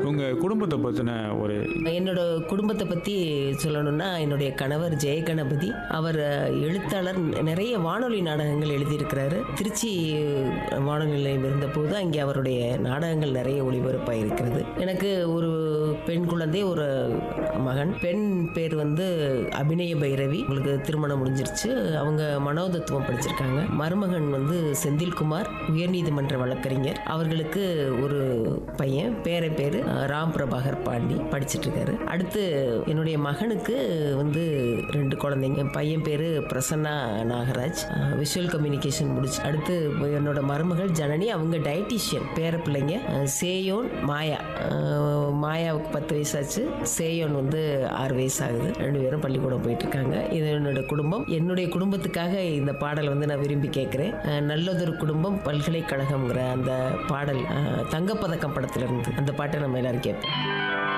உங்கள் குடும்பத்தை பற்றின ஒரு என்னோட குடும்பத்தை பற்றி சொல்லணும்னா என்னுடைய கணவர் ஜெயகணபதி அவர் அஹ், எழுத்தாளர் நிறைய வானொலி நாடகங்கள் எழுதியிருக்கிறாரு திருச்சி அஹ், வானொலி நிலையம் இருந்தபோது அங்கே அவருடைய நாடகங்கள் நிறைய ஒளிபரப்பாக இருக்கிறது எனக்கு ஒரு பெண் குழந்தை ஒரு மகன் பெண் பேர் வந்து அபிநய பைரவி உங்களுக்கு திருமணம் முடிஞ்சிருச்சு அவங்க மனோதத்துவம் படிச்சிருக்காங்க மருமகன் வந்து செந்தில்குமார் உயர்நீதிமன்ற வழக்கறிஞர் அவர்களுக்கு ஒரு பையன் பேர பேர் ராம் பிரபாகர் பாண்டி படிச்சிட்டு இருக்காரு அடுத்து என்னுடைய மகனுக்கு வந்து ரெண்டு குழந்தைங்க பையன் பேரு பிரசன்னா நாகராஜ் விஷுவல் கம்யூனிகேஷன் முடிச்சு அடுத்து என்னோட மருமகள் ஜனனி அவங்க டயட்டிஷியன் பேர பிள்ளைங்க அஹ், சேயோன் மாயா அஹ், மாயாவுக்கு பத்து வயசாச்சு சேயோன் வந்து ஆறு வயசு ஆகுது ரெண்டு பேரும் பள்ளிக்கூடம் போயிட்டு இருக்காங்க இது என்னோட குடும்பம் என்னுடைய குடும்பத்துக்காக இந்த பாடல் வந்து நான் விரும்பி கேட்குறேன் நல்லதொரு குடும்பம் பல்கலைக்கழகம்ங்கிற அந்த பாடல் அஹ், தங்கப்பதக்கம் படத்துல இருந்து அந்த பாட்டை நம்ம எல்லாரும் கேட்போம்